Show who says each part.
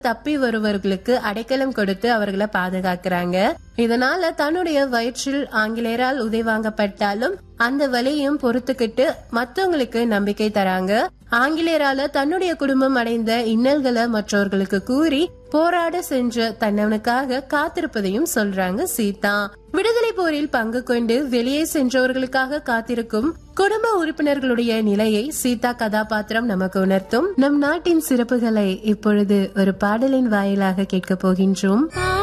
Speaker 1: தப்பி வருவர்களுக்கு அடைக்கலம் கொடுத்து அவர்களை பாதுகாக்கிறாங்க இதனால தன்னுடைய வயிற்றில் ஆங்கிலேயரால் உதை வாங்கப்பட்டாலும் அந்த வலியையும் பொறுத்துக்கிட்டு மத்தவங்களுக்கு நம்பிக்கை தராங்க ஆங்கிலேயரால தன்னுடைய குடும்பம் அடைந்த இன்னல்களை மற்றவர்களுக்கு கூறி போராட சென்ற தன்னவனுக்காக காத்திருப்பதையும் சொல்றாங்க சீதா விடுதலை போரில் பங்கு கொண்டு வெளியே சென்றவர்களுக்காக காத்திருக்கும் குடும்ப உறுப்பினர்களுடைய நிலையை சீதா கதாபாத்திரம் நமக்கு உணர்த்தும் நம் நாட்டின் சிறப்புகளை இப்பொழுது ஒரு பாடலின் வாயிலாக கேட்க போகின்றோம்